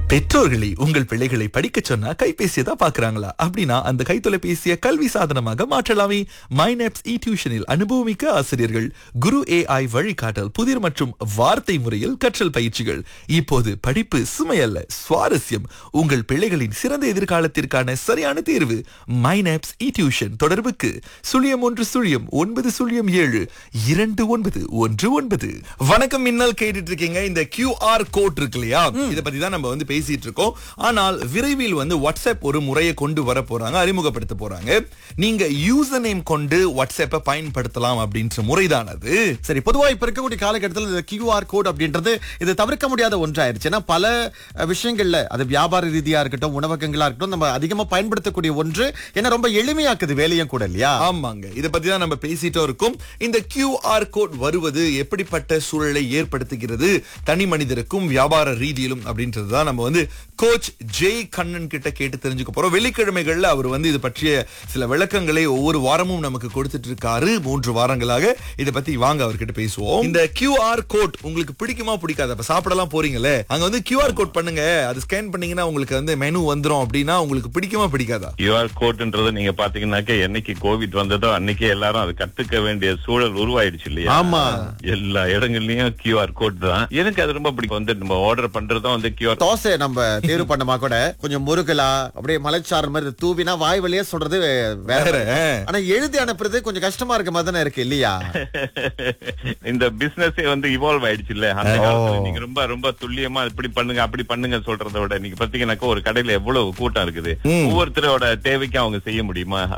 பெற்றோர்களை உங்கள் பிள்ளைகளை படிக்க சொன்னா கைபேசியை தான் பாக்குறாங்களா அப்படின்னா அந்த கைத்தொலைபேசியை கல்வி சாதனமாக மாற்றலாமே மைனப்ஸ் இ டியூஷனில் அனுபவமிக்க ஆசிரியர்கள் குரு ஏஐ வழிகாட்டல் புதிர் மற்றும் வார்த்தை முறையில் கற்றல் பயிற்சிகள் இப்போது படிப்பு சுமையல்ல சுவாரஸ்யம் உங்கள் பிள்ளைகளின் சிறந்த எதிர்காலத்திற்கான சரியான தேர்வு மைனப்ஸ் இ டியூஷன் தொடர்புக்கு சுழியம் ஒன்று சுழியம் ஒன்பது சுழியம் ஏழு இரண்டு ஒன்பது ஒன்று ஒன்பது வணக்கம் மின்னல் கேட்டுட்டு இருக்கீங்க இந்த QR கோட் இருக்கு இல்லையா இத பத்தி தான் நம்ம வந்து பேசிட்டு இருக்கோம் ஆனால் விரைவில் வந்து வாட்ஸ்அப் ஒரு முறையை கொண்டு வர போறாங்க அறிமுகப்படுத்த போறாங்க நீங்க யூசர் நேம் கொண்டு வாட்ஸ்அப்பை பயன்படுத்தலாம் அப்படின்ற முறைதான் அது சரி பொதுவா இப்ப இருக்கக்கூடிய காலகட்டத்தில் இந்த கியூஆர் கோட் அப்படின்றது இது தவிர்க்க முடியாத ஒன்றாயிருச்சு ஏன்னா பல அஹ், விஷயங்கள்ல அது வியாபார ரீதியா இருக்கட்டும் உணவகங்களா இருக்கட்டும் நம்ம அதிகமா பயன்படுத்தக்கூடிய ஒன்று ஏன்னா ரொம்ப எளிமையாக்குது வேலையும் கூட இல்லையா ஆமாங்க இத பத்தி தான் நம்ம பேசிட்டோம் இருக்கோம் இந்த QR கோட் வருவது எப்படிப்பட்ட சூழலை ஏற்படுத்துகிறது தனி மனிதருக்கும் வியாபார ரீதியிலும் அப்படின்றது தான் நம்ம வந்து கோச் ஜெய் கண்ணன் கிட்ட கேட்டு தெரிஞ்சுக்க போறோம் வெள்ளிக்கிழமைகள்ல அவர் வந்து இது பற்றிய சில விளக்கங்களை ஒவ்வொரு வாரமும் நமக்கு கொடுத்துட்டு இருக்காரு மூன்று வாரங்களாக இத பத்தி வாங்க அவர்கிட்ட பேசுவோம் இந்த QR கோட் உங்களுக்கு பிடிக்குமா பிடிக்காது அப்ப சாப்பிடலாம் போறீங்களே அங்க வந்து QR கோட் பண்ணுங்க அது ஸ்கேன் பண்ணீங்கன்னா உங்களுக்கு வந்து மெனு வந்துரும் அப்படின்னா உங்களுக்கு பிடிக்குமா பிடிக்காதா கியூஆர் கோட்ன்றது நீங்க பாத்தீங்கன்னாக்க என்னைக்கு கோவிட் வந்ததோ அன்னைக்கே எல்லாரும் அது கத்துக்க வேண்டிய சூழல் உருவாயிடுச்சு இல்லையா ஆமா. எல்லா இடங்கள்லயும் கியூஆர் கோட் தான் எனக்கு அது ரொம்ப பிடிக்கும் வந்து நம்ம ஆர்டர் பண்றதும் வந்து கியூஆர் தோசை நம்ம தேர்வு பண்ணமா கூட கொஞ்சம் முருகலா அப்படியே மலைச்சாரல் மாதிரி தூவினா வாய் வழியே சொல்றது வேற வேற. ஆனா எழுதி அனுப்புறது கொஞ்சம் கஷ்டமா இருக்க மாதிரி தானே இருக்கு இல்லையா இந்த பிசினஸே வந்து இவால்வ் ஆயிடுச்சு இல்ல அந்த ஓ. காலத்துல நீங்க ரொம்ப ரொம்ப துல்லியமா இப்படி பண்ணுங்க அப்படி பண்ணுங்க சொல்றதை விட நீங்க பாத்தீங்கன்னாக்கா ஒரு கடையில எவ்வளவு கூட்டம் இருக்குது ஒவ்வொருத்தரோட தேவைக்கும் அவங்க செய்ய முடியுமா